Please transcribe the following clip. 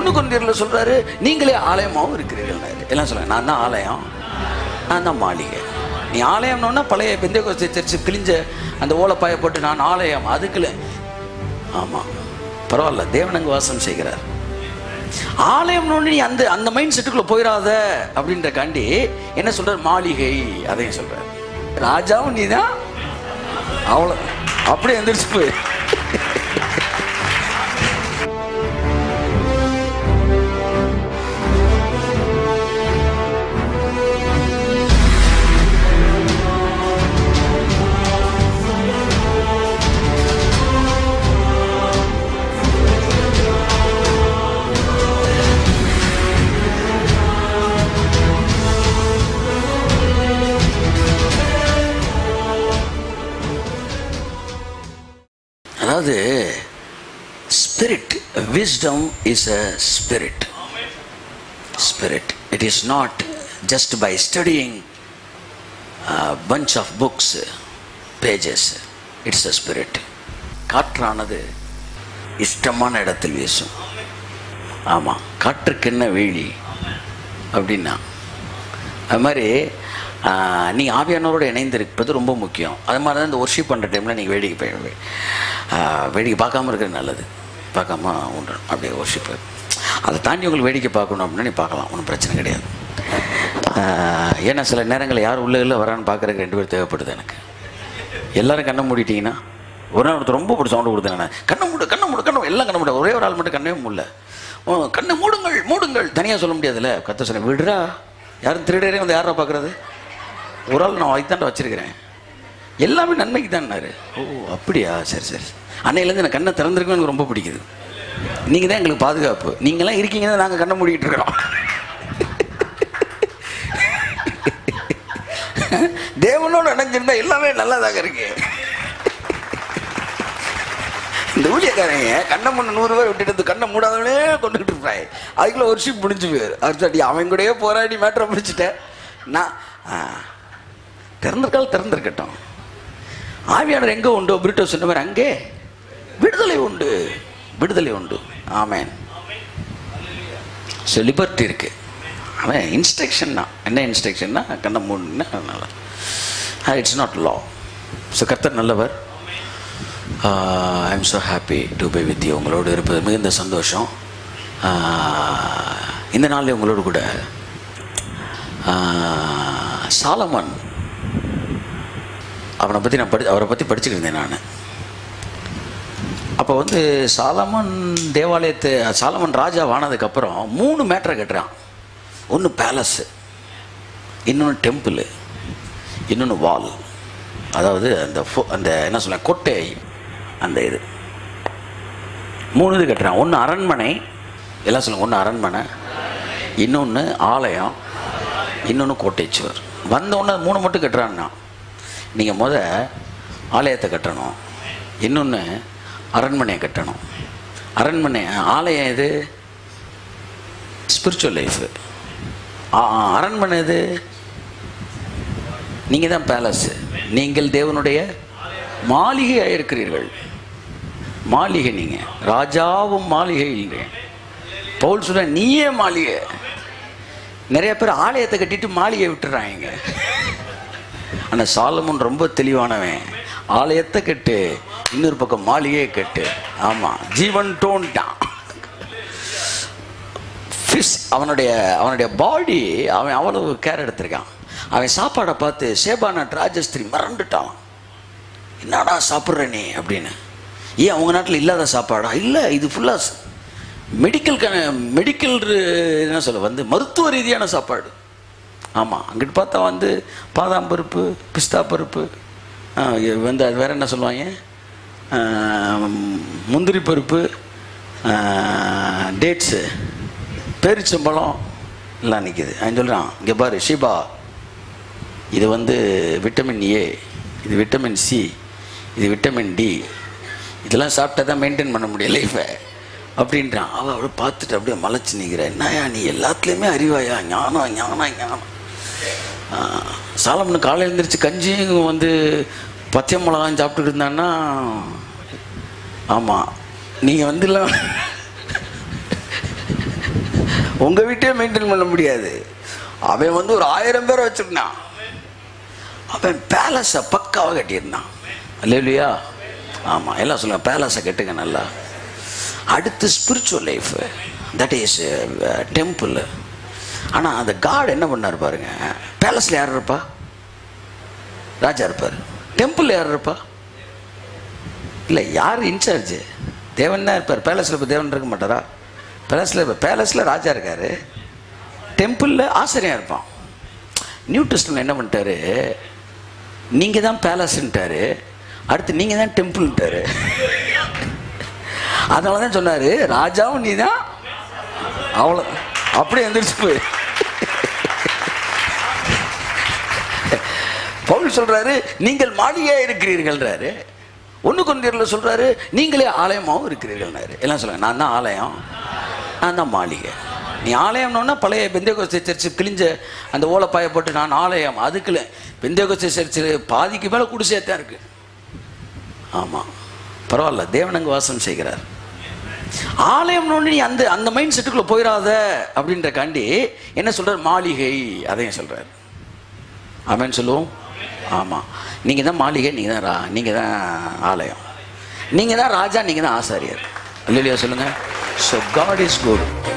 ஒன்று கொண்டியரில் சொல்றாரு நீங்களே ஆலயமாகவும் இருக்கிறீர்கள் எல்லாம் சொல்லுங்க நான் தான் ஆலயம் நான் தான் மாளிகை நீ ஆலயம்னோன்னா பழைய பெந்தை சர்ச்சு கிழிஞ்ச அந்த ஓலைப்பாயை போட்டு நான் ஆலயம் அதுக்குள்ள ஆமாம் பரவாயில்ல தேவன் அங்கு வாசம் செய்கிறார் ஆலயம்னு நீ அந்த அந்த மைண்ட் செட்டுக்குள்ள போயிடாத அப்படின்ற காண்டி என்ன சொல்றார் மாளிகை அதையும் சொல்றார் ராஜாவும் நீ தான் அவ்வளோ அப்படியே எந்திரிச்சு போய் அதாவது spirit wisdom is a spirit spirit it is not just by studying bunch of books pages it's a spirit காற்றானது இஷ்டமான இடத்தில் வீசும் ஆமாம் காற்றுக்கு என்ன வேலி அப்படின்னா அது மாதிரி நீங்கள் ஆவியானவரோட இணைந்திருப்பது ரொம்ப முக்கியம் அது மாதிரி தான் இந்த ஒர்ஷிப் பண்ணுற டைமில் நீங்கள் வேடிக்கை போய் வேடிக்கை பார்க்காம இருக்கிறது நல்லது பார்க்காம உண்டு அப்படியே ஒர்ஷிப்பு அதை தாண்டி உங்களுக்கு வேடிக்கை பார்க்கணும் அப்படின்னா நீ பார்க்கலாம் ஒன்றும் பிரச்சனை கிடையாது ஆஹ், ஏன்னா சில நேரங்களில் யார் உள்ள இல்லை வரான்னு பார்க்குறதுக்கு ரெண்டு பேர் தேவைப்படுது எனக்கு எல்லாரும் கண்ணை மூடிட்டீங்கன்னா ஒரு நாள் ஒருத்தர் ரொம்ப பிடிச்ச சவுண்டு கொடுத்தேன் நான் கண்ணை மூடு கண்ணை மூடு கண்ணை மூடு, எல்லாம் கண்ணை மூட ஒரே ஒரு ஆள் மட்டும் கண்ணே மூடல ஓ, கண்ணை மூடுங்கள் மூடுங்கள் தனியாக சொல்ல முடியாதுல்ல கத்த சொன்னேன் விடுறா யாரும் திருடரே வந்து யாரா பார்க்குறது ஒரு ஆள் நான் வைத்தாண்ட வச்சிருக்கிறேன் எல்லாமே நன்மைக்கு தான்னாரு ஓ அப்படியா சரி சரி அன்னையிலேருந்து எனக்கு கண்ணை திறந்திருக்கும் எனக்கு ரொம்ப பிடிக்குது நீங்கள் தான் எங்களுக்கு பாதுகாப்பு நீங்களாம் இருக்கீங்க தான் நாங்கள் கண்ணை மூடிட்டு இருக்கிறோம் தேவனோடு இணைஞ்சிருந்தா எல்லாமே நல்லாதாக இருக்கு இந்த ஊழியக்காரங்க கண்ணை முன்ன நூறு பேர் விட்டுட்டு இந்த கண்ணை மூடாதவனே கொண்டுகிட்டு இருப்பாய் அதுக்குள்ள ஒரு ஷிப் முடிஞ்சு போயிரு அடி அவன் கூடயே போராடி மேட்டரை முடிச்சுட்டேன் நான் ஆ, திறந்திருக்கால் திறந்திருக்கட்டும் ஆவியானவர் எங்கே உண்டோ பிரிட்டோ சொன்ன மாதிரி அங்கே விடுதலை உண்டு விடுதலை உண்டு ஆமேன் ஸோ லிபர்ட்டி இருக்கு அவன் இன்ஸ்ட்ரக்ஷன் தான் என்ன இன்ஸ்ட்ரக்ஷன்னா கண்ணை மூணுன்னா நல்லா இட்ஸ் நாட் லா ஸோ கர்த்தர் நல்லவர் I am so happy to be with உங்களோடு இருப்பது மிகுந்த சந்தோஷம் ஆஹ், இந்த நாளில் உங்களோடு கூட ஆஹ், சாலமன் அவனை பற்றி நான் படி அவரை பற்றி படிச்சுக்கிட்டு இருந்தேன் நான் அப்போ வந்து சாலமன் தேவாலயத்தை சாலமன் ராஜா ஆனதுக்கப்புறம் மூணு மேட்டரை கட்டுறான் ஒன்று பேலஸு இன்னொன்று டெம்பிள் இன்னொன்று வால் அதாவது அந்த ஃபோ- அந்த என்ன சொல்ல கோட்டை அந்த இது மூணு இது கட்டுறான் ஒன்று அரண்மனை எல்லாம் சொல்லுங்க ஒன்று அரண்மனை இன்னொன்று ஆலயம் இன்னொன்று கோட்டைச்சுவர் வந்த உடனே மூணு மட்டும் கட்டுறான்னா நீங்கள் முத ஆலயத்தை கட்டணும் இன்னொன்று அரண்மனையை கட்டணும் அரண்மனை ஆலயம் எது ஸ்பிரிச்சுவல் லைஃபு அரண்மனை எது நீங்கள் தான் பேலஸ் நீங்கள் தேவனுடைய மாளிகையாக இருக்கிறீர்கள் மாளிகை நீங்கள் ராஜாவும் மாளிகை இல்லை பவுல் சொல்ற நீயே மாளிகை நிறைய பேர் ஆலயத்தை கட்டிட்டு மாளிகை விட்டுறாங்க ஆனால் சாலமன் ரொம்ப தெளிவானவன் ஆலயத்தை கட்டு இன்னொரு பக்கம் மாளிகையை கட்டு ஆமாம் ஜீவன் டோன்ட்டான் ஃபிஷ் அவனுடைய அவனுடைய பாடி அவன் அவ்வளவு கேர் எடுத்திருக்கான் அவன் சாப்பாடை பார்த்து சேபாநாட் ராஜஸ்திரி மறந்துட்டான் என்னடா சாப்பிட்ற நீ அப்படின்னு ஏன் அவங்க நாட்டில் இல்லாத சாப்பாடா இல்லை இது ஃபுல்லாக மெடிக்கல் க மெடிக்கல் என்ன சொல்ல வந்து மருத்துவ ரீதியான சாப்பாடு ஆமாம் அங்கிட்டு பார்த்தா வந்து பாதாம் பருப்பு பிஸ்தா பருப்பு ஆ, இது வந்து அது வேற என்ன சொல்லுவாங்க ஆ, முந்திரி பருப்பு டேட்ஸு பேரிச்சம்பழம் எல்லாம் நிற்கிது அவன் சொல்கிறான் இங்கே பாரு ஷீபா இது வந்து விட்டமின் ஏ இது விட்டமின் சி இது விட்டமின் டி இதெல்லாம் சாப்பிட்டா தான் மெயின்டைன் பண்ண முடியும் லைஃப்பை அப்படின்றான் அவள் அப்படியே பார்த்துட்டு அப்படியே மலைச்சு நிற்கிற என்னயா நீ எல்லாத்துலேயுமே அறிவாயா ஞானம் ஞானம் ஞானம் ஆ, சாலமனு காலையில் எழுந்திரிச்சு கஞ்சியும் வந்து பச்சை மிளகாயும் சாப்பிட்டுட்டு இருந்தான்னா ஆமாம் நீங்கள் வந்து எல்லாம் உங்க வீட்டையே மெயின்டைன் பண்ண முடியாது அவன் வந்து ஒரு ஆயிரம் பேரை வச்சிருந்தான் அவன் பேலஸை பக்காவாக கட்டியிருந்தான் இல்லையா ஆமாம் எல்லாம் சொல்லுங்க பேலஸை கட்டுங்க நல்லா அடுத்து spiritual life that is temple ஆனால் அந்த காட் என்ன பண்ணார் பாருங்க பேலஸில் யார் இருப்பா ராஜா இருப்பார் டெம்பிள் யார் இருப்பா இல்லை யார் இன்சார்ஜ் தேவன் தான் இருப்பார் பேலஸில் இப்போ தேவன் இருக்க மாட்டாரா பேலஸில் இப்போ பேலஸில் ராஜா இருக்கார் டெம்பிளில் ஆசிரியர் இருப்பான் நியூ டெஸ்டில் என்ன பண்ணிட்டாரு நீங்கள் தான் பேலஸ்ன்ட்டாரு அடுத்து நீங்கள் தான் டெம்பிள்ன்ட்டாரு அதனால தான் சொன்னார் ராஜாவும் நீ தான் அவ்வளோ அப்படியே எந்திரிச்சு போய் பவுல் சொல்றாரு நீங்கள் மாளிகையா இருக்கிறீர்கள்ன்றாரு ஒன்று கொண்டியரில் சொல்றாரு நீங்களே ஆலயமாகவும் இருக்கிறீர்கள்னாரு எல்லாம் சொல்லுங்க நான் தான் ஆலயம் நான் தான் மாளிகை நீ ஆலயம்னோன்னா பழைய பெந்தேகோஸ்தே சர்ச்சு கிழிஞ்ச அந்த ஓலைப்பாயை போட்டு நான் ஆலயம் அதுக்குள்ள பெந்தேகோஸ்தே சர்ச்சு பாதிக்கு மேலே குடிசையாக தான் இருக்கு ஆமாம் பரவாயில்ல தேவன் அங்கே வாசம் செய்கிறார் ஆலயம்னு நீ அந்த அந்த மைண்ட் செட்டுக்குள்ளே போயிடாத அப்படின்ற காண்டி என்ன சொல்றார் மாளிகை அதையும் சொல்றார் ஆமென் சொல்லுவோம் ஆமாம் நீங்கள் தான் மாளிகை நீங்கள் தான் ரா நீங்கள் தான் ஆலயம் நீங்கள் தான் ராஜா நீங்கள் தான் ஆசாரியர் இல்லையா சொல்லுங்கள் ஸோ காட் இஸ் குட்